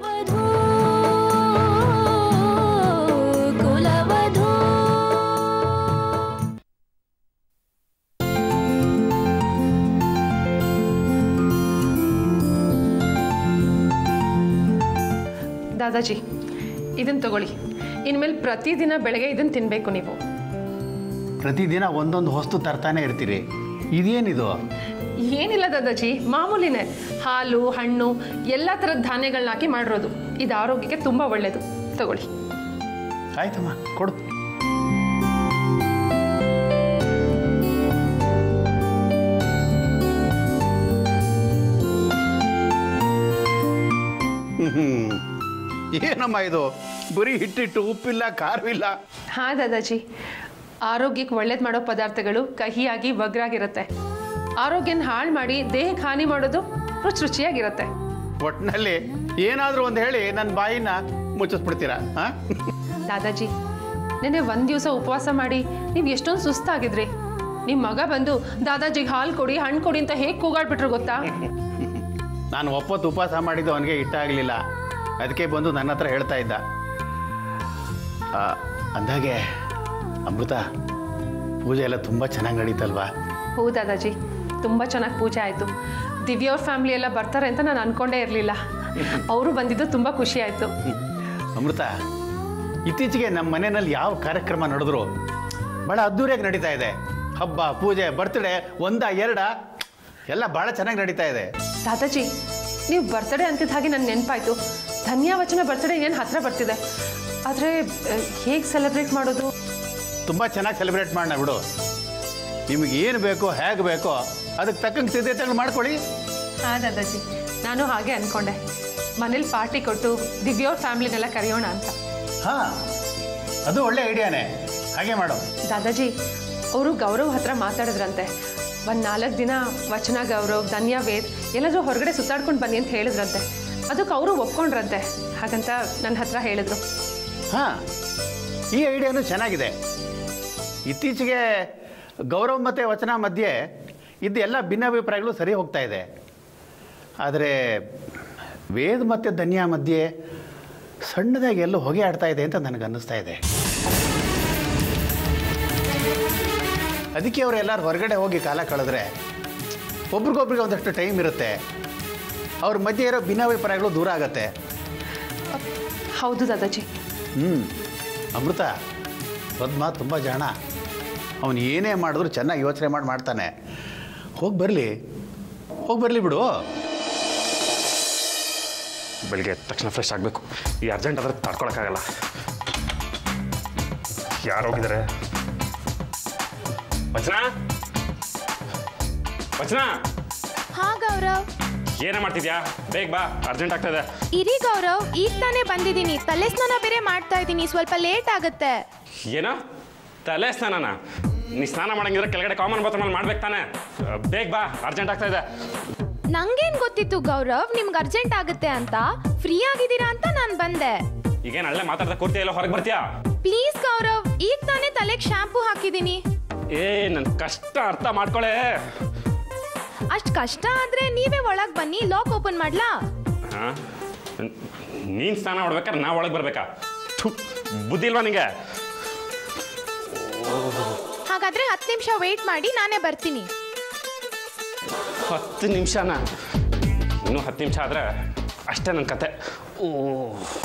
ವಧೂ ಕುಲವಧೂ ದಾದಾಜಿ ಇದನ್ನು ತಗೊಳ್ಳಿ ಇನ್ಮೇಲೆ ಪ್ರತಿದಿನ ಬೆಳಗ್ಗೆ ಇದನ್ನು ತಿನ್ನಬೇಕು ನೀವು ಪ್ರತಿದಿನ ಒಂದೊಂದು ವಸ್ತು ತರ್ತಾನೆ ಇರ್ತೀರಿ ಇದೇನಿದು ಏನಿಲ್ಲ ದಾದಾಜಿ ಮಾಮೂಲಿನೇ ಹಾಲು ಹಣ್ಣು ಎಲ್ಲ ಥರದ ಧಾನ್ಯಗಳನ್ನ ಹಾಕಿ ಮಾಡಿರೋದು ಇದು ಆರೋಗ್ಯಕ್ಕೆ ತುಂಬ ಒಳ್ಳೆಯದು ತಗೊಳ್ಳಿ ಆಯ್ತಮ್ಮ ಕೊಡು ಹ್ಮ್. ಏನಮ್ಮ ಇದು ಬರೀ ಹಿಟ್ಟಿಟ್ಟು ಉಪ್ಪಿಲ್ಲ ಖಾರವಿಲ್ಲ ಹಾಂ ದಾದಾಜಿ ಆರೋಗ್ಯಕ್ಕೆ ಒಳ್ಳೇದು ಮಾಡೋ ಪದಾರ್ಥಗಳು ಕಹಿಯಾಗಿ ಒಗ್ರಾಗಿರುತ್ತೆ ಆರೋಗ್ಯನ ಹಾಳು ಮಾಡಿ ದೇಹಕ್ಕೆ ಹಾನಿ ಮಾಡೋದು ರುಚಿ ರುಚಿಯಾಗಿರುತ್ತೆ ಒಟ್ಟಿನಲ್ಲಿ ಏನಾದರೂ ಒಂದು ಹೇಳಿ ನನ್ನ ಬಾಯಿನ ಮುಚ್ಚಿಸ್ಬಿಡ್ತೀರಾ ಹಾಂ ದಾದಾಜಿ ನೆನ್ನೆ ಒಂದು ದಿವಸ ಉಪವಾಸ ಮಾಡಿ ನೀವು ಎಷ್ಟೊಂದು ಸುಸ್ತಾಗಿದ್ರಿ ನಿಮ್ಮ ಮಗ ಬಂದು ದಾದಾಜಿಗೆ ಹಾಲು ಕೊಡಿ ಹಣ್ಣು ಕೊಡಿ ಅಂತ ಹೇಗೆ ಕೂಗಾಡ್ಬಿಟ್ರು ಗೊತ್ತಾ ನಾನು ಒಪ್ಪತ್ತು ಉಪವಾಸ ಮಾಡಿದ್ದು ಅವನಿಗೆ ಇಷ್ಟ ಆಗಲಿಲ್ಲ ಅದಕ್ಕೆ ಬಂದು ನನ್ನ ಹತ್ರ ಹೇಳ್ತಾ ಇದ್ದ ಆ, ಅಂದಾಗೆ ಅಮೃತ ಪೂಜೆ ಎಲ್ಲ ತುಂಬ ಚೆನ್ನಾಗಿ ನಡೀತಲ್ವಾ ಹೌ ದಾದಾಜಿ ತುಂಬ ಚೆನ್ನಾಗಿ ಪೂಜೆ ಆಯಿತು ದಿವ್ಯ ಅವ್ರ ಫ್ಯಾಮಿಲಿ ಎಲ್ಲ ಬರ್ತಾರೆ ಅಂತ ನಾನು ಅಂದ್ಕೊಂಡೇ ಇರಲಿಲ್ಲ ಅವರು ಬಂದಿದ್ದು ತುಂಬ ಖುಷಿ ಆಯಿತು ಅಮೃತ ಇತ್ತೀಚೆಗೆ ನಮ್ಮ ಮನೆಯಲ್ಲಿ ಯಾವ ಕಾರ್ಯಕ್ರಮ ನಡೆದ್ರು ಭಾಳ ಅದ್ದೂರಿಯಾಗಿ ನಡೀತಾ ಇದೆ ಹಬ್ಬ ಪೂಜೆ ಬರ್ತ್ಡೇ ಒಂದ ಎರಡ ಎಲ್ಲ ಭಾಳ ಚೆನ್ನಾಗಿ ನಡೀತಾ ಇದೆ ದಾದಾಜಿ ನೀವು ಬರ್ತಡೇ ಅಂತಿದ್ದ ಹಾಗೆ ನನ್ನ ನೆನಪಾಯಿತು ಧನ್ಯವಚನ ಬರ್ತಡೇ ಏನು ಹತ್ರ ಬರ್ತಿದೆ ಆದರೆ ಹೇಗೆ ಸೆಲೆಬ್ರೇಟ್ ಮಾಡೋದು ತುಂಬ ಚೆನ್ನಾಗಿ ಸೆಲೆಬ್ರೇಟ್ ಮಾಡೋಣ ಬಿಡು ನಿಮಗೆ ಏನು ಬೇಕೋ ಹೇಗೆ ಬೇಕೋ ಅದಕ್ಕೆ ತಕ್ಕಂಗೆ ಸಿದ್ಧತೆಗಳು ಮಾಡ್ಕೊಳ್ಳಿ ಹಾಂ ದಾದಾಜಿ ನಾನು ಹಾಗೆ ಅಂದ್ಕೊಂಡೆ ಮನೇಲಿ ಪಾರ್ಟಿ ಕೊಟ್ಟು ದಿವ್ಯ ಅವ್ರ ಫ್ಯಾಮ್ಲಿನೆಲ್ಲ ಕರೆಯೋಣ ಅಂತ ಹಾಂ ಅದು ಒಳ್ಳೆ ಐಡಿಯಾನೇ ಹಾಗೆ ಮಾಡು ದಾದಾಜಿ ಅವರು ಗೌರವ್ ಹತ್ರ ಮಾತಾಡಿದ್ರಂತೆ ಒಂದು ನಾಲ್ಕು ದಿನ ವಚನ ಗೌರವ್ ಧನ್ಯ ವೇದ್ ಎಲ್ಲಾದರೂ ಹೊರಗಡೆ ಸುತ್ತಾಡ್ಕೊಂಡು ಬನ್ನಿ ಅಂತ ಹೇಳಿದ್ರಂತೆ ಅದಕ್ಕೆ ಅವರು ಒಪ್ಕೊಂಡ್ರಂತೆ ಹಾಗಂತ ನನ್ನ ಹತ್ರ ಹೇಳಿದ್ರು ಹಾಂ ಈ ಐಡಿಯಾನು ಚೆನ್ನಾಗಿದೆ ಇತ್ತೀಚೆಗೆ ಗೌರವ್ ಮತ್ತು ವಚನ ಮಧ್ಯೆ ಇದ್ದ ಎಲ್ಲ ಭಿನ್ನಾಭಿಪ್ರಾಯಗಳು ಸರಿ ಹೋಗ್ತಾ ಇದೆ ಆದರೆ ವೇದ್ ಮತ್ತು ಧನ್ಯ ಮಧ್ಯೆ ಸಣ್ಣದಾಗಿ ಎಲ್ಲೋ ಹೊಗೆ ಆಡ್ತಾ ಇದೆ ಅಂತ ನನಗೆ ಅನ್ನಿಸ್ತಾ ಇದೆ ಅದಕ್ಕೆ ಅವರು ಎಲ್ಲರೂ ಹೊರಗಡೆ ಹೋಗಿ ಕಾಲ ಕಳೆದ್ರೆ ಒಬ್ರಿಗೊಬ್ರಿಗೆ ಒಂದಷ್ಟು ಟೈಮ್ ಇರುತ್ತೆ ಅವ್ರ ಮಧ್ಯೆ ಇರೋ ಭಿನ್ನಾಭಿಪ್ರಾಯಗಳು ದೂರ ಆಗತ್ತೆ ಹೌದು ದಾದಾಜಿ ಹ್ಞೂ ಅಮೃತ ಪದ್ಮ ತುಂಬ ಜಾಣ ಅವನು ಏನೇ ಮಾಡಿದ್ರು ಚೆನ್ನಾಗಿ ಯೋಚನೆ ಮಾಡಿ ಮಾಡ್ತಾನೆ ಹೋಗಿ ಬರಲಿ ಹೋಗಿ ಬರಲಿ ಬಿಡು ಬೆಳಿಗ್ಗೆ ಎದ್ದ ತಕ್ಷಣ ಫ್ರೆಶ್ ಆಗಬೇಕು ಈ ಅರ್ಜೆಂಟ್ ಆದ್ರೆ ತಡ್ಕೊಳಕ್ಕಾಗಲ್ಲ ಯಾರು ಹೋಗಿದ್ದಾರೆ ವಚನ ವಚನ ಹಾ ಗೌರವ್ ಏನೇ ಮಾಡ್ತಿದ್ಯಾ ಬೇಗ ಬಾ ಅರ್ಜೆಂಟ್ ಆಗ್ತಾ ಇದೆ ಇರಿ ಗೌರವ್ ಈಗ ತಾನೇ ಬಂದಿದ್ದೀನಿ ತಲೆ ಸ್ನಾನ ಬೇರೆ ಮಾಡ್ತಾ ಇದ್ದೀನಿ ಸ್ವಲ್ಪ ಲೇಟ್ ಆಗುತ್ತೆ ಏನೋ ತಲೆ ಸ್ನಾನನ ನೀ ಸ್ನಾನ ಮಾಡಂಗಿದ್ರೆ ಕೆಳಗಡೆ ಕಾಮನ್ ಬಾತ್ರೂಮಲ್ಲಿ ಮಾಡ್ಬೇಕು ತಾನೆ ಬೇಗ ಬಾ ಅರ್ಜೆಂಟ್ ಆಗ್ತಾ ಇದೆ ನಂಗೇನ್ ಗೊತ್ತಿತ್ತು ಗೌರವ್ ನಿಮ್ಗೆ ಅರ್ಜೆಂಟ್ ಆಗುತ್ತೆ ಅಂತ ಫ್ರೀ ಆಗಿದ್ದೀರಾ ಅಂತ ನಾನು ಬಂದೆ ಈಗೇನು ಅಲ್ಲೇ ಮಾತಾಡ್ತಾ ಕೂರ್ತೀಯ ಎಲ್ಲ ಹೊರಗೆ ಬರ್ತೀಯಾ ಪ್ಲೀಸ್ ಗೌರವ್ ಈಗ ತಾನೇ ತಲೆಗೆ ಶಾಂಪೂ ಹಾಕಿದ್ದೀನಿ ಏ ನನ್ನ ಕಷ್ಟ ಅರ್ಥ ಮಾಡ್ಕೊಳೆ ಅಷ್ಟ್ ಕಷ್ಟ ಆದ್ರೆ ನೀವೇ ಒಳಗ್ ಬನ್ನಿ ಲಾಕ್ ಓಪನ್ ಮಾಡ್ಲಾ ಹಾಂ ನೀನು ಸ್ನಾನ ಮಾಡ್ಬೇಕಾದ್ರೆ ನಾ ಒಳಗೆ ಬರ್ಬೇಕಾ ಥು, ಬುದ್ಧಿ ಇಲ್ವಾ ನಿಂಗೆ ಹಾಗಾದ್ರೆ ಹತ್ತು ನಿಮಿಷ ವೇಟ್ ಮಾಡಿ ನಾನೇ ಬರ್ತೀನಿ ಹತ್ತು ನಿಮಿಷನ ಇನ್ನೂ ಹತ್ತು ನಿಮಿಷ ಆದರೆ ಅಷ್ಟೇ ನನ್ನ ಕತೆ ಓ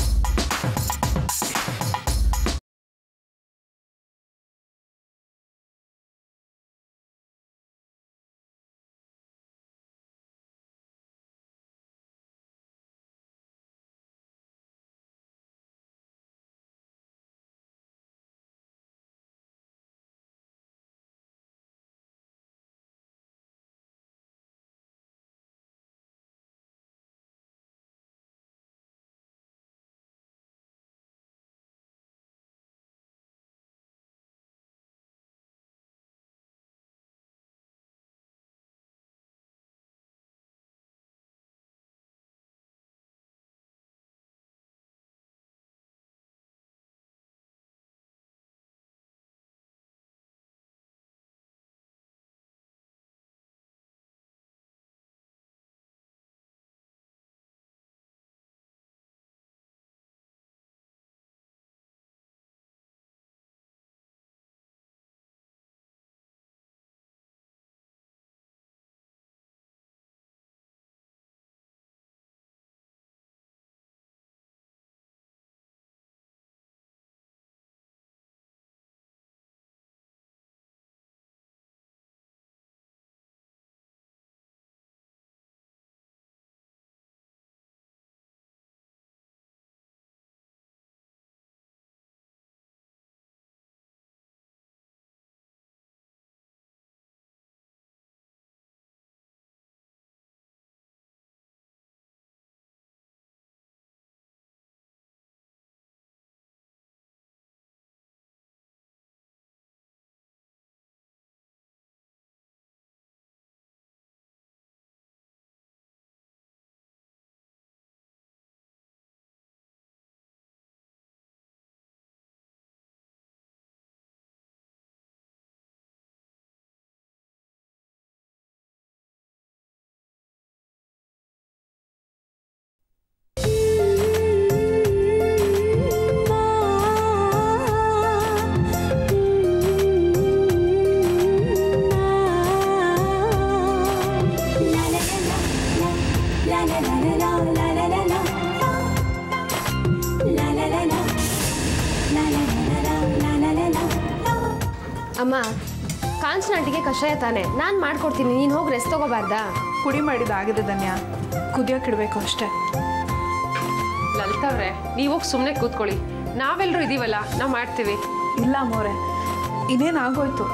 ಅಮ್ಮ ಕಾಂಚನ ಆಂಟಿಗೆ ಕಷಾಯ ತಾನೆ ನಾನು ಮಾಡ್ಕೊಡ್ತೀನಿ ನೀನು ಹೋಗಿ ರೆಸ್ಟ್ ತಗೋಬಾರ್ದಾ ಪುಡಿ ಮಾಡಿದಾಗಿದೆ ಧನ್ಯ ಕುದಿಯೋಕ್ಕಿಡಬೇಕು ಅಷ್ಟೇ ಲಲಿತವ್ರೆ ನೀವು ಹೋಗಿ ಸುಮ್ಮನೆ ಕೂತ್ಕೊಳ್ಳಿ ನಾವೆಲ್ಲರೂ ಇದೀವಲ್ಲ ನಾವು ಮಾಡ್ತೀವಿ ಇಲ್ಲ ಮೋರೆ ಇನ್ನೇನಾಗೋಯ್ತು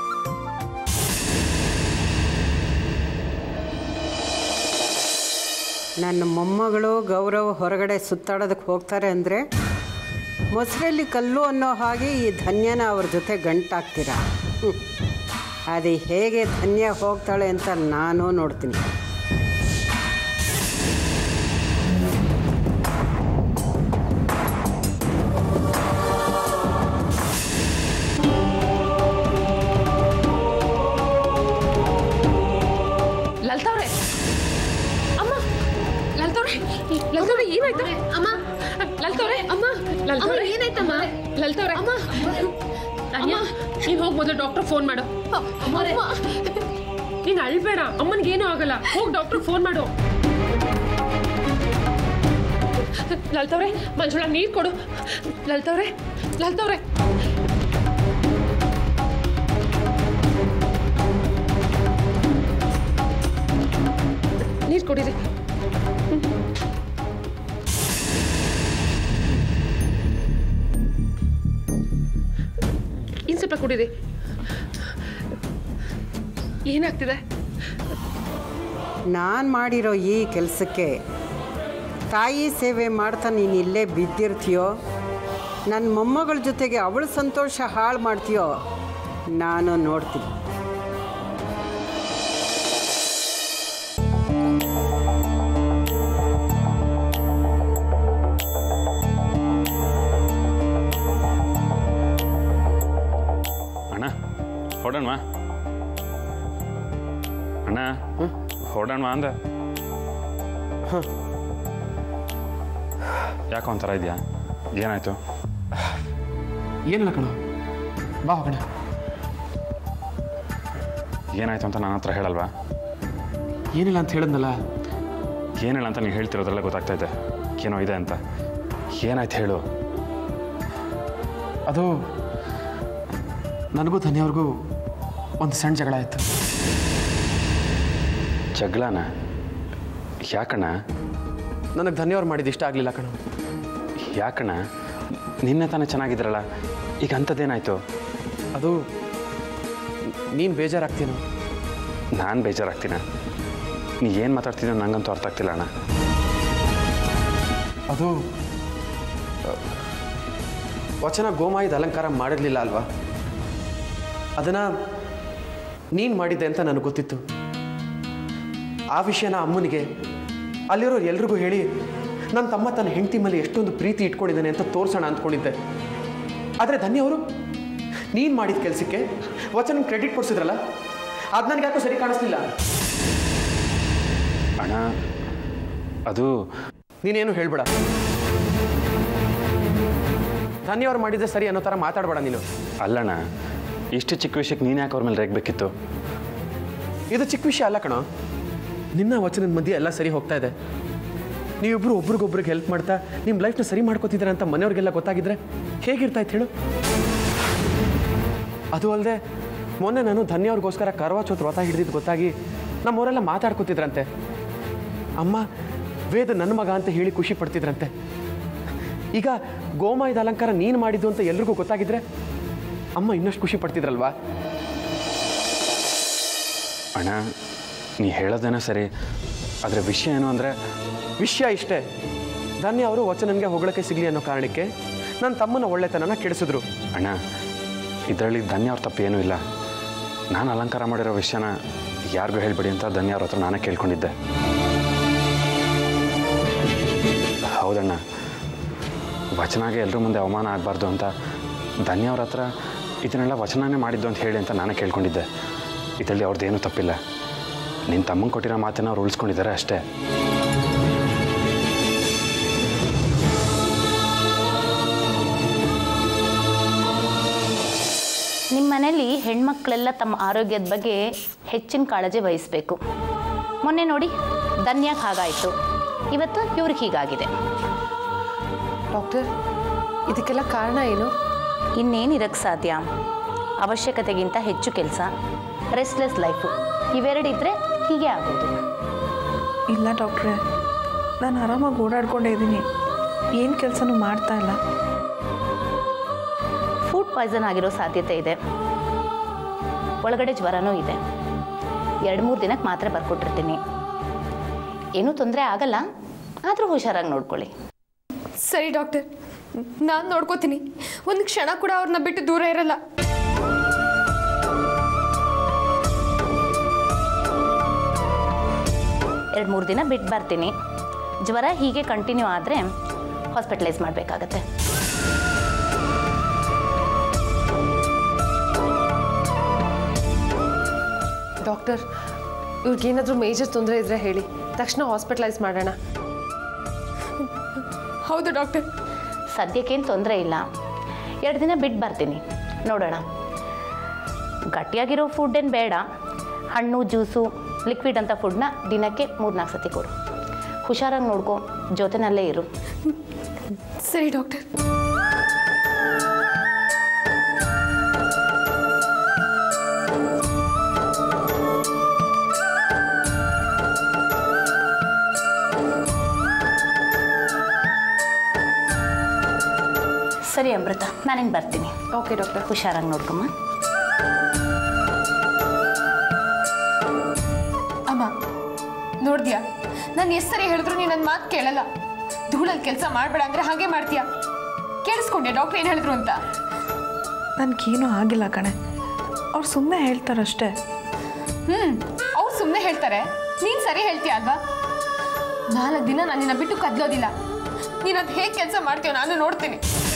ನನ್ನ ಮೊಮ್ಮಗಳು ಗೌರವ್ ಹೊರಗಡೆ ಸುತ್ತಾಡೋದಕ್ಕೆ ಹೋಗ್ತಾರೆ ಅಂದರೆ ಮೊಸರಲ್ಲಿ ಕಲ್ಲು ಅನ್ನೋ ಹಾಗೆ ಈ ಧನ್ಯನ ಅವ್ರ ಜೊತೆ ಗಂಟಾಗ್ತೀರಾ ಹ್ಮ್. ಅದು ಹೇಗೆ ಧನ್ಯ ಹೋಗ್ತಾಳೆ ಅಂತ ನಾನು ನೋಡ್ತೀನಿ ಲಲಿತವ್ರೆ ಅಮ್ಮ ಲಲಿತವ್ರೆ ಲಲಿತವ್ರೆ ಏನಾಯ್ತು ಅಮ್ಮ ಲಲಿತವ್ರೆ ಅಮ್ಮ ಲಲಿತವ್ರೆ ಏನಾಯ್ತಮ್ಮ ಲಲಿತವ್ರೆ ಅಮ್ಮ ಅಮ್ಮ ನೀನು ಹೋಗಿ ಮೊದಲು ಡಾಕ್ಟರ್ ಫೋನ್ ಮಾಡು ನೀನು ಅಳ್ಬೇಡ ಅಮ್ಮನಿಗೇನೂ ಆಗಲ್ಲ ಹೋಗಿ ಡಾಕ್ಟರ್ ಫೋನ್ ಮಾಡು ಲಲಿತವ್ರೆ ಮಂಜುಳ ನೀರು ಕೊಡು ಲಲಿತವ್ರೆ ಲಲಿತವ್ರೆ ನೀರು ಕೊಡಿರಿ ಇನ್ನು ಸ್ವಲ್ಪ ಕುಡೀರಿ ಏನಾಗ್ತಿದೆ ನಾನು ಮಾಡಿರೋ ಈ ಕೆಲಸಕ್ಕೆ ತಾಯಿ ಸೇವೆ ಮಾಡ್ತಾ ನೀನು ಇಲ್ಲೇ ಬಿದ್ದಿರ್ತೀಯೋ ನನ್ನ ಮೊಮ್ಮಗಳ ಜೊತೆಗೆ ಅವಳ ಸಂತೋಷ ಹಾಳು ಮಾಡ್ತೀಯೋ ನಾನು ನೋಡ್ತೀನಿ ಅಣ್ಣ ಹೊಡೋಣವಾ ಅಣ್ಣ ಹೊಡೋಣವಾ ಅಂದ ಯಾಕೆ ಒಂಥರ ಇದೆಯಾ ಏನಾಯ್ತು ಏನಿಲ್ಲ ಕಣ ಬಾ ಹೋಗೋಣ ಏನಾಯ್ತು ಅಂತ ನನ್ನ ಹತ್ರ ಹೇಳಲ್ವಾ ಏನಿಲ್ಲ ಅಂತ ಹೇಳಿದ್ನಲ್ಲ ಏನಿಲ್ಲ ಅಂತ ನೀವು ಹೇಳ್ತಿರೋದ್ರಲ್ಲ ಗೊತ್ತಾಗ್ತಾ ಇದೆ ಏನೋ ಇದೆ ಅಂತ ಏನಾಯ್ತು ಹೇಳು ಅದು ನನಗೂ ಧನ್ಯವ್ರಿಗೂ ಒಂದು ಸಣ್ಣ ಜಗಳ ಆಯಿತು ಜಗಳನ ಯಾಕಣ್ಣ ನನಗೆ ಧನ್ಯವ್ರು ಮಾಡಿದ್ದು ಇಷ್ಟ ಆಗಲಿಲ್ಲ ಕಣ ಯಾಕಣ್ಣ ನಿನ್ನೆ ತಾನೇ ಚೆನ್ನಾಗಿದ್ರಲ್ಲ ಈಗ ಅಂಥದ್ದೇನಾಯ್ತು ಅದು ನೀನು ಬೇಜಾರಾಗ್ತೀನೋ ನಾನು ಬೇಜಾರಾಗ್ತೀನ ನೀ ಏನು ಮಾತಾಡ್ತಿದ್ಯೋ ನಂಗಂತೂ ಅರ್ಥ ಆಗ್ತಿಲ್ಲ ಅಣ್ಣ ಅದು ಅ, ವಚನ ಗೋಮಾಯಿದ ಅಲಂಕಾರ ಮಾಡಿರಲಿಲ್ಲ ಅಲ್ವಾ ಅದನ್ನು ನೀನು ಮಾಡಿದ್ದೆ ಅಂತ ನನಗೆ ಗೊತ್ತಿತ್ತು ಆ ವಿಷಯನ ಅಮ್ಮನಿಗೆ ಅಲ್ಲಿರೋರು ಎಲ್ರಿಗೂ ಹೇಳಿ ನನ್ನ ತಮ್ಮ ತನ್ನ ಹೆಂಡತಿ ಮೇಲೆ ಎಷ್ಟೊಂದು ಪ್ರೀತಿ ಇಟ್ಕೊಂಡಿದ್ದಾನೆ ಅಂತ ತೋರಿಸೋಣ ಅಂದ್ಕೊಂಡಿದ್ದೆ ಆದರೆ ಧನ್ಯ ಅವರು ನೀನು ಮಾಡಿದ ಕೆಲಸಕ್ಕೆ ವಚನ ಕ್ರೆಡಿಟ್ ಕೊಡ್ಸಿದ್ರಲ್ಲ ಅದು ನನಗೆ ಯಾಕೋ ಸರಿ ಕಾಣಿಸ್ಲಿಲ್ಲ ಅಣ್ಣ ಅದು ನೀನೇನು ಹೇಳ್ಬೇಡ ಧನ್ಯ ಅವ್ರು ಮಾಡಿದ್ದೆ ಸರಿ ಅನ್ನೋ ಥರ ಮಾತಾಡಬೇಡ ನೀನು ಅಲ್ಲಣ್ಣ ಇಷ್ಟು ಚಿಕ್ಕ ವಿಷಯಕ್ಕೆ ನೀನು ಯಾಕೆ ಅವ್ರ ಮೇಲೆ ರೇಗಬೇಕಿತ್ತು ಇದು ಚಿಕ್ಕ ವಿಷಯ ಅಲ್ಲ ಕಣೋ ನಿನ್ನ ವಚನದ ಮಧ್ಯೆ ಎಲ್ಲ ಸರಿ ಹೋಗ್ತಾ ಇದೆ ನೀವಿಬ್ರು ಒಬ್ರಿಗೊಬ್ರಿಗೆ ಹೆಲ್ಪ್ ಮಾಡ್ತಾ ನಿಮ್ಮ ಲೈಫ್ನ ಸರಿ ಮಾಡ್ಕೋತಿದ್ದೀರ ಅಂತ ಮನೆಯವ್ರಿಗೆಲ್ಲ ಗೊತ್ತಾಗಿದ್ರೆ ಹೇಗಿರ್ತಾ ಇತ್ತು ಹೇಳು ಅದು ಅಲ್ಲದೆ ಮೊನ್ನೆ ನಾನು ಧನ್ಯ ಅವ್ರಿಗೋಸ್ಕರ ಕರ್ವಾ ಚೌತ್ ವ್ರತ ಹಿಡಿದಿದ್ದು ಗೊತ್ತಾಗಿ ನಮ್ಮವರೆಲ್ಲ ಮಾತಾಡ್ಕೋತಿದ್ರಂತೆ ಅಮ್ಮ ವೇದ ನನ್ನ ಮಗ ಅಂತ ಹೇಳಿ ಖುಷಿ ಪಡ್ತಿದ್ರಂತೆ ಈಗ ಗೋಮಾಯದ ಅಲಂಕಾರ ನೀನು ಮಾಡಿದ್ದು ಅಂತ ಎಲ್ರಿಗೂ ಗೊತ್ತಾಗಿದ್ರೆ ಅಮ್ಮ ಇನ್ನಷ್ಟು ಖುಷಿ ಪಡ್ತಿದ್ರಲ್ವಾ ಅಣ್ಣ ನೀ ಹೇಳೋದೇನೋ ಸರಿ ಆದರೆ ವಿಷಯ ಏನು ಅಂದರೆ ವಿಷಯ ಇಷ್ಟೇ ಧನ್ಯ ಅವರು ವಚನನ್ಗೆ ಹೊಗಳಕ್ಕೆ ಸಿಗಲಿ ಅನ್ನೋ ಕಾರಣಕ್ಕೆ ನನ್ನ ತಮ್ಮನ ಒಳ್ಳೆತನನ ಕೆಡಿಸಿದ್ರು ಅಣ್ಣ ಇದರಲ್ಲಿ ಧನ್ಯ ಅವ್ರ ತಪ್ಪು ಏನೂ ಇಲ್ಲ ನಾನು ಅಲಂಕಾರ ಮಾಡಿರೋ ವಿಷಯನ ಯಾರಿಗೂ ಹೇಳ್ಬೇಡಿ ಅಂತ ಧನ್ಯ ಅವ್ರ ಹತ್ರ ನಾನೇ ಕೇಳ್ಕೊಂಡಿದ್ದೆ ಹೌದಣ್ಣ ವಚನಾಗೆ ಎಲ್ಲರ ಮುಂದೆ ಅವಮಾನ ಆಗಬಾರ್ದು ಅಂತ ಧನ್ಯ ಅವ್ರ ಹತ್ರ ಇದನ್ನೆಲ್ಲ ವಚನನೇ ಮಾಡಿದ್ದು ಅಂತ ಹೇಳಿ ಅಂತ ನಾನೇ ಕೇಳ್ಕೊಂಡಿದ್ದೆ ಇದರಲ್ಲಿ ಅವ್ರದ್ದೇನೂ ತಪ್ಪಿಲ್ಲ ನಿನ್ನ ತಮ್ಮಂಗೆ ಕೊಟ್ಟಿರೋ ಮಾತನ್ನ ಅವ್ರು ಉಳಿಸ್ಕೊಂಡಿದ್ದಾರೆ ಅಷ್ಟೇ ನಿಮ್ಮ ಮನೇಲಿ ಹೆಣ್ಮಕ್ಳೆಲ್ಲ ತಮ್ಮ ಆರೋಗ್ಯದ ಬಗ್ಗೆ ಹೆಚ್ಚಿನ ಕಾಳಜಿ ವಹಿಸಬೇಕು ಮೊನ್ನೆ ನೋಡಿ ಧನ್ಯಾಕ್ ಹಾಗಾಯಿತು ಇವತ್ತು ಇವ್ರಿಗೆ ಹೀಗಾಗಿದೆ ಡಾಕ್ಟರ್ ಇದಕ್ಕೆಲ್ಲ ಕಾರಣ ಏನು ಇನ್ನೇನಿರಕ್ಕೆ ಸಾಧ್ಯ ಅವಶ್ಯಕತೆಗಿಂತ ಹೆಚ್ಚು ಕೆಲಸ ರೆಸ್ಟ್ಲೆಸ್ ಲೈಫು ಇವೆರಡಿದ್ರೆ ಹೀಗೆ ಆಗೋದು ಇಲ್ಲ ಡಾಕ್ಟ್ರೇ ನಾನು ಆರಾಮಾಗಿ ಓಡಾಡ್ಕೊಂಡೇ ಇದ್ದೀನಿ ಏನು ಕೆಲಸನೂ ಮಾಡ್ತಾ ಇಲ್ಲ ಫುಡ್ ಪಾಯ್ಸನ್ ಆಗಿರೋ ಸಾಧ್ಯತೆ ಇದೆ ಒಳಗಡೆ ಜ್ವರನೂ ಇದೆ ಎರಡು ಮೂರು ದಿನಕ್ಕೆ ಮಾತ್ರೆ ಬರ್ಕೊಟ್ಟಿರ್ತೀನಿ ಏನೂ ತೊಂದರೆ ಆಗಲ್ಲ ಆದರೂ ಹುಷಾರಾಗಿ ನೋಡ್ಕೊಳ್ಳಿ ಸರಿ ಡಾಕ್ಟರ್ ನಾನು ನೋಡ್ಕೋತೀನಿ ಒಂದು ಕ್ಷಣ ಕೂಡ ಅವ್ರನ್ನ ಬಿಟ್ಟು ದೂರ ಇರಲ್ಲ ಎರಡು ಮೂರು ದಿನ ಬಿಟ್ಟು ಬರ್ತೀನಿ ಜ್ವರ ಹೀಗೆ ಕಂಟಿನ್ಯೂ ಆದರೆ ಹಾಸ್ಪಿಟಲೈಸ್ ಮಾಡಬೇಕಾಗತ್ತೆ ಡಾಕ್ಟರ್ ಇವ್ರಿಗೇನಾದರೂ ಮೇಜರ್ ತೊಂದರೆ ಇದ್ರೆ ಹೇಳಿ ತಕ್ಷಣ ಹಾಸ್ಪಿಟಲೈಸ್ ಮಾಡೋಣ ಹೌದು ಡಾಕ್ಟರ್ ಸದ್ಯಕ್ಕೇನು ತೊಂದರೆ ಇಲ್ಲ ಎರಡು ದಿನ ಬಿಟ್ಟು ಬರ್ತೀನಿ ನೋಡೋಣ ಗಟ್ಟಿಯಾಗಿರೋ ಫುಡ್ ಏನು ಬೇಡ ಹಣ್ಣು ಜ್ಯೂಸು ಲಿಕ್ವಿಡ್ ಅಂತ ಫುಡ್ನ ದಿನಕ್ಕೆ ಮೂರು ನಾಲ್ಕು ಸತಿ ಕೊಡು ಹುಷಾರಾಗಿ ನೋಡ್ಕೊ ಜೊತೆನಲ್ಲೇ ಇರು ಸರಿ ಡಾಕ್ಟರ್ ಸರಿ ಅಮೃತ ನಾನೇನು ಬರ್ತೀನಿ ಓಕೆ ಡಾಕ್ಟರ್ ಹುಷಾರಾಗಿ ನೋಡ್ಕೊಮ್ಮ ಅಮ್ಮ ನೋಡ್ದ್ಯಾ ನಾನು ಎಷ್ಟು ಸರಿ ಹೇಳಿದ್ರು ನೀನು ನನ್ನ ಮಾತು ಕೇಳಲ್ಲ ಧೂಳಲ್ಲಿ ಕೆಲಸ ಮಾಡಬೇಡ ಅಂದ್ರೆ ಹಾಗೆ ಮಾಡ್ತೀಯಾ ಕೇಳಿಸ್ಕೊಂಡೆ ಡಾಕ್ಟರ್ ಏನು ಹೇಳಿದ್ರು ಅಂತ ನನಗೇನೂ ಆಗಿಲ್ಲ ಕಣೆ ಅವ್ರು ಸುಮ್ಮನೆ ಹೇಳ್ತಾರಷ್ಟೇ ಹ್ಞೂ ಅವ್ರು ಸುಮ್ಮನೆ ಹೇಳ್ತಾರೆ ನೀನು ಸರಿ ಹೇಳ್ತೀಯ ಅಲ್ವಾ ನಾಲ್ಕು ದಿನ ನಾನು ನಿನ್ನ ಬಿಟ್ಟು ಕದ್ಲೋದಿಲ್ಲ ನೀನು ಅದು ಹೇಗೆ ಕೆಲಸ ಮಾಡ್ತೀಯೋ ನಾನು ನೋಡ್ತೀನಿ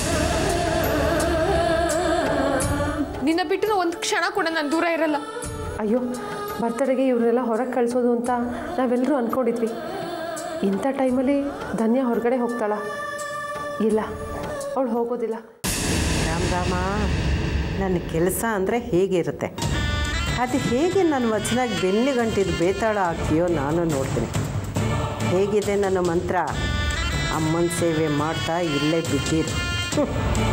ನಿನ್ನ ಬಿಟ್ಟು ಒಂದು ಕ್ಷಣ ಕೂಡ ನಾನು ದೂರ ಇರಲ್ಲ ಅಯ್ಯೋ ಬರ್ತಡೆಗೆ ಇವ್ರನ್ನೆಲ್ಲ ಹೊರಗೆ ಕಳಿಸೋದು ಅಂತ ನಾವೆಲ್ಲರೂ ಅಂದ್ಕೊಂಡಿದ್ವಿ ಇಂಥ ಟೈಮಲ್ಲಿ ಧನ್ಯ ಹೊರಗಡೆ ಹೋಗ್ತಾಳ ಇಲ್ಲ ಅವಳು ಹೋಗೋದಿಲ್ಲ ರಾಮ್ ರಾಮ ನನ್ನ ಕೆಲಸ ಅಂದರೆ ಹೇಗಿರುತ್ತೆ ಅದು ಹೇಗೆ ನನ್ನ ವಚನಾಗಿ ಬೆನ್ನಿಗಂಟಿದ್ದು ಬೇತಾಳ ಆಗ್ತೀಯೋ ನಾನು ನೋಡ್ತೀನಿ ಹೇಗಿದೆ ನನ್ನ ಮಂತ್ರ ಅಮ್ಮನ ಸೇವೆ ಮಾಡ್ತಾ ಇಲ್ಲೇ ಬಿದ್ದಿರು ಹ್ಮ್.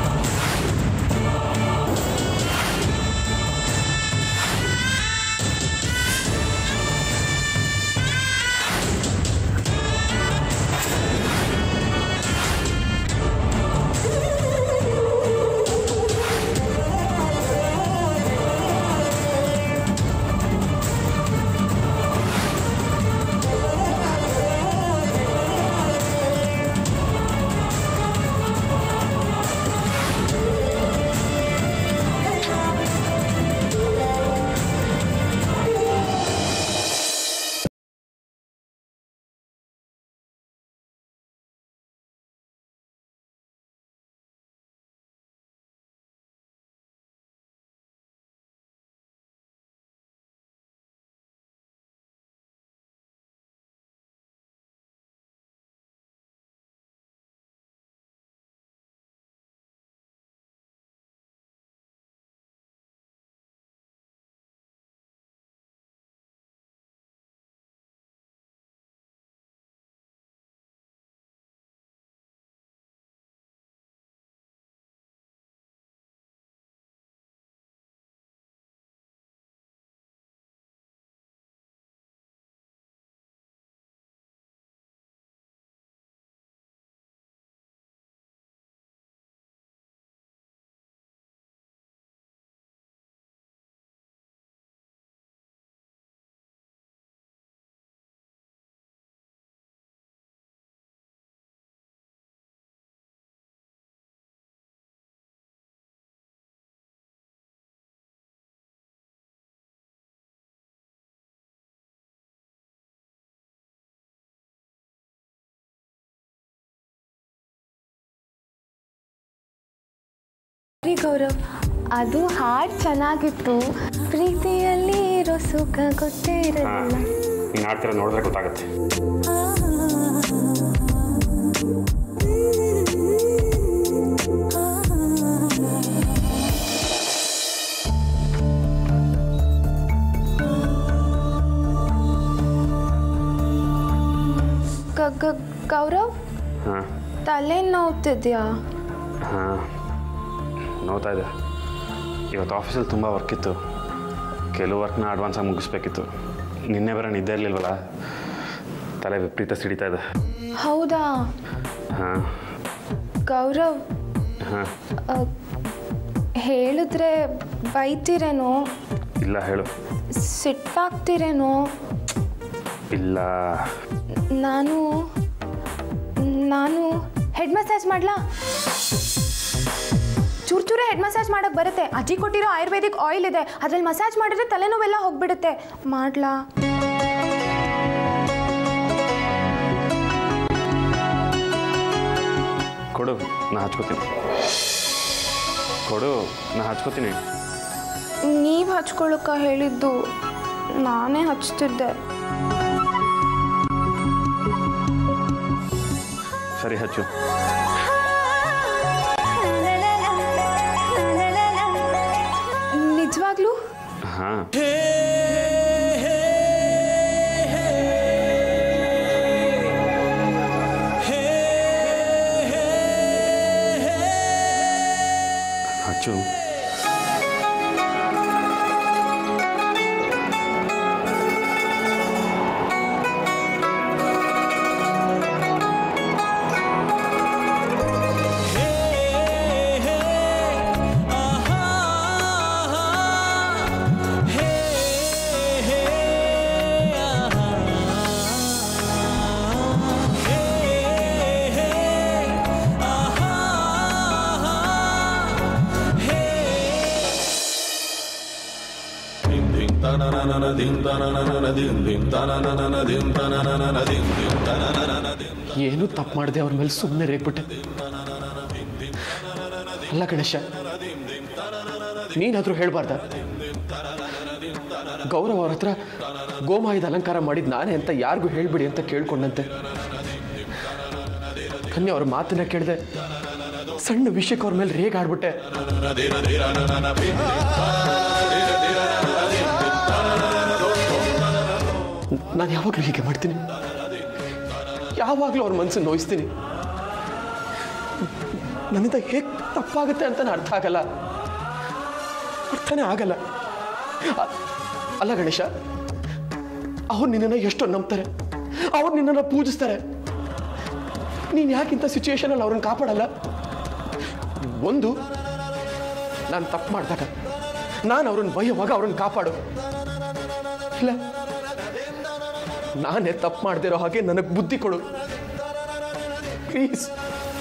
ರೀ ಗೌರವ್ ಅದು ಹಾಡು ಚೆನ್ನಾಗಿತ್ತು ಪ್ರೀತಿಯಲ್ಲಿ ಇರೋ ಸುಖ ಗೊತ್ತೇ ಇರಲಿಲ್ಲ ನೀನು ಆಡ್ತಿರೋ ನೋಡಿದ್ರೆ ಗೊತ್ತಾಗುತ್ತೆ ಗ- ಗ- ಗೌರವ್ ಹಾಂ ತಲೆ ನೋವ್ತಿದ್ಯಾ ಹಾಂ ನೋಡ್ತಾ ಇದೆ ಇವತ್ತು ಆಫೀಸಲ್ಲಿ ತುಂಬ ವರ್ಕ್ ಇತ್ತು ಕೆಲವು ವರ್ಕ್ನ ಅಡ್ವಾನ್ಸಾಗಿ ಮುಗಿಸ್ಬೇಕಿತ್ತು ನಿನ್ನೆ ಬರೋ ನಿದ್ದೆ ಇರಲಿಲ್ವಲ್ಲ ತಲೆ ವಿಪರೀತ ಸಿಡಿತಾ ಇದೆ ಹೌದಾ ಹಾಂ ಗೌರವ್ ಹಾಂ ಆ, ಹೇಳಿದ್ರೆ ಬೈತೀರೇನೋ ಇಲ್ಲ ಹೇಳು ಸಿಟ್ಟಾಗ್ತೀರೇನೋ ಇಲ್ಲ ನಾನು ನಾನು ಹೆಡ್ ಮಸಾಜ್ ಮಾಡ್ಲಾ ಚೂರು ಚೂರೇ ಹೆಡ್ ಮಸಾಜ್ ಮಾಡಕ್ ಬರುತ್ತೆ ಅಜ್ಜಿ ಕೊಟ್ಟಿರೋ ಆಯುರ್ವೇದಿಕ್ ಆಯಿಲ್ ಇದೆ ಅದ್ರಲ್ಲಿ ಮಸಾಜ್ ಮಾಡಿದ್ರೆ ತಲೆನೋವೆಲ್ಲ ಹೋಗ್ಬಿಡುತ್ತೆ ಮಾಡ್ಲಾ ಕೊಡು ನಾ ಹಚ್ಕೋತೀನಿ ಕೊಡು ನಾ ಹಚ್ಕೋತೀನಿ ನೀವು ಹಚ್ಕೊಳಕ್ಕ ಹೇಳಿದ್ದು ನಾನೇ ಹಚ್ತಿದ್ದೆ ಸರಿ ಹಚ್ಚು ನಿಜವಾಗ್ಲೂ ಹಾಂ ಹಚ್ಚು ಏನು ತಪ್ಪು ಮಾಡಿದೆ ಅವ್ರ ಮೇಲೆ ಸುಮ್ಮನೆ ರೇಗ್ಬಿಟ್ಟೆ ಅಲ್ಲ ಗಣೇಶ ನೀನಾದ್ರೂ ಹೇಳ್ಬಾರ್ದ ಗೌರವ್ ಅವ್ರ ಹತ್ರ ಗೋಮಾಯದ ಅಲಂಕಾರ ಮಾಡಿದ್ ನಾನೇ ಅಂತ ಯಾರಿಗೂ ಹೇಳ್ಬಿಡಿ ಅಂತ ಕೇಳ್ಕೊಂಡಂತೆ ಕನ್ಯಾ ಅವ್ರ ಮಾತನ್ನ ಕೇಳಿದೆ ಸಣ್ಣ ವಿಷಯಕ್ಕೆ ಅವ್ರ ಮೇಲೆ ರೇಗ್ ಆಡ್ಬಿಟ್ಟೆ ನಾನು ಯಾವಾಗಲೂ ಹೀಗೆ ಮಾಡ್ತೀನಿ ಯಾವಾಗಲೂ ಅವ್ರ ಮನಸ್ಸನ್ನು ನೋಯಿಸ್ತೀನಿ ನನ್ನಿಂದ ಹೇಗೆ ತಪ್ಪಾಗುತ್ತೆ ಅಂತ ಅರ್ಥ ಆಗಲ್ಲ ಅರ್ಥನೇ ಆಗಲ್ಲ ಅ- ಅಲ್ಲ ಗಣೇಶ ಅವ್ರು ನಿನ್ನನ್ನು ಎಷ್ಟೋ ನಂಬ್ತಾರೆ ಅವ್ರು ನಿನ್ನನ್ನು ಪೂಜಿಸ್ತಾರೆ ನೀನು ಯಾಕಿಂತ ಸಿಚುವೇಶನಲ್ಲಿ ಅವ್ರನ್ನ ಕಾಪಾಡಲ್ಲ ಒಂದು ನಾನು ತಪ್ಪು ಮಾಡಿದಾಗ ನಾನು ಅವ್ರನ್ನ ಬೈಯುವಾಗ ಅವ್ರನ್ನ ಕಾಪಾಡು ಇಲ್ಲ ನಾನೇ ತಪ್ಪು ಮಾಡ್ದಿರೋ ಹಾಗೆ ನನಗೆ ಬುದ್ಧಿ ಕೊಡು ಪ್ಲೀಸ್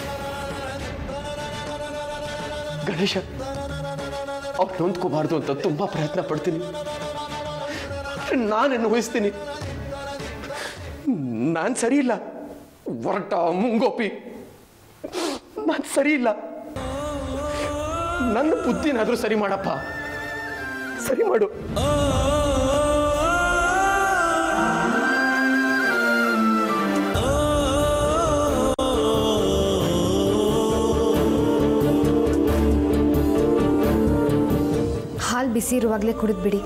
ಗಣೇಶ ಅವ್ರು ನೊಂದ್ಕೋಬಾರ್ದು ಅಂತ ತುಂಬಾ ಪ್ರಯತ್ನ ಪಡ್ತೀನಿ ನಾನೇನು ವಹಿಸ್ತೀನಿ ನಾನು ಸರಿ ಇಲ್ಲ ಹೊರಟ ಮುಂಗೋಪಿ ನಾನು ಸರಿ ಇಲ್ಲ ನನ್ನ ಬುದ್ಧಿನಾದ್ರೂ ಸರಿ ಮಾಡಪ್ಪ ಸರಿ ಮಾಡು ಹಾಲು ಬಿಸಿ ಇರುವಾಗಲೇ ಕುಡಿದ್ಬಿಡಿ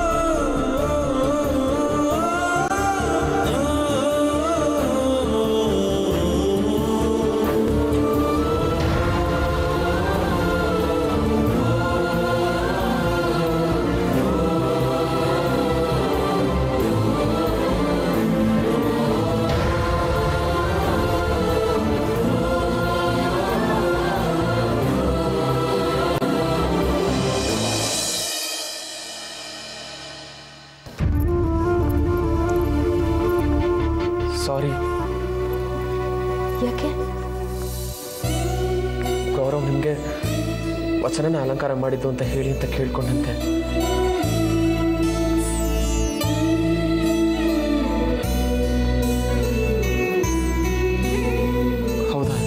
ಸಾರಿ ಯಾಕೆ ಗೌರವ್ ನಿಮಗೆ ವಚನನ ಅಲಂಕಾರ ಮಾಡಿದ್ದು ಅಂತ ಹೇಳಿ ಅಂತ ಕೇಳ್ಕೊಂಡಂತೆ ಹೌದಾ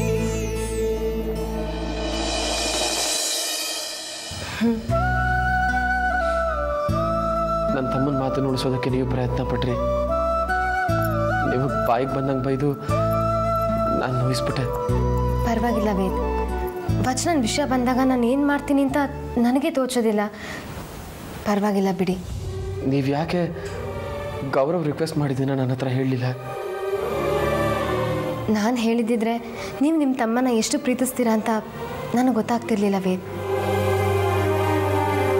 ನನ್ನ ತಮ್ಮನ ಮಾತನ್ನು ಉಳಿಸೋದಕ್ಕೆ ನೀವು ಪ್ರಯತ್ನ ಪಟ್ರಿ ನೀವು ಬಾಯಿಗೆ ಬಂದಂಗೆ ಬೈದು ನಾನು ನೋಯಿಸ್ಬಿಟ್ಟೆ ಪರವಾಗಿಲ್ಲ ವೇದ್ ವಚನನ ವಿಷಯ ಬಂದಾಗ ನಾನು ಏನು ಮಾಡ್ತೀನಿ ಅಂತ ನನಗೆ ತೋಚೋದಿಲ್ಲ ಪರವಾಗಿಲ್ಲ ಬಿಡಿ ನೀವು ಯಾಕೆ ಗೌರವ್ ರಿಕ್ವೆಸ್ಟ್ ಮಾಡಿದ್ದೀನ ನನ್ನ ಹತ್ರ ಹೇಳಲಿಲ್ಲ ನಾನು ಹೇಳಿದ್ದಿದ್ರೆ ನೀವು ನಿಮ್ಮ ತಮ್ಮನ ಎಷ್ಟು ಪ್ರೀತಿಸ್ತೀರಾ ಅಂತ ನನಗೆ ಗೊತ್ತಾಗ್ತಿರ್ಲಿಲ್ಲ ವೇದ್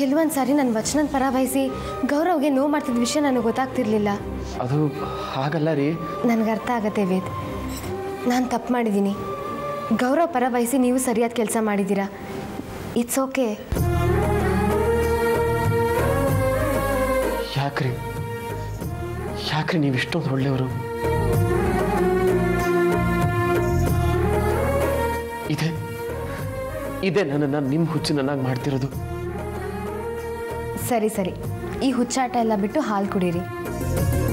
ಕೆಲವೊಂದು ಸಾರಿ ನನ್ನ ವಚನದ ಪರ ವಹಿಸಿ ಗೌರವ್ಗೆ ನೋವು ಮಾಡ್ತಿದ್ದ ವಿಷಯ ನನಗೆ ಗೊತ್ತಾಗ್ತಿರ್ಲಿಲ್ಲ ಅದು ಹಾಗಲ್ಲ ರೀ ನನಗೆ ಅರ್ಥ ಆಗತ್ತೆ ವೇದ್ ನಾನು ತಪ್ಪು ಮಾಡಿದ್ದೀನಿ ಗೌರವ್ ಪರ ವಹಿಸಿ ನೀವು ಸರಿಯಾದ ಕೆಲಸ ಮಾಡಿದ್ದೀರಾ ಇಟ್ಸ್ ಓಕೆ ಯಾಕ್ರಿ ಯಾಕ್ರಿ ನೀವು ಇಷ್ಟೊಂದು ಒಳ್ಳೆಯವರು ಇದೆ ಇದೆ ನನ್ನನ್ನು ನಿಮ್ಮ ಹುಚ್ಚಿನನ್ನಾಗಿ ಮಾಡ್ತಿರೋದು ಸರಿ ಸರಿ ಈ ಹುಚ್ಚಾಟ ಎಲ್ಲ ಬಿಟ್ಟು ಹಾಲು ಕುಡೀರಿ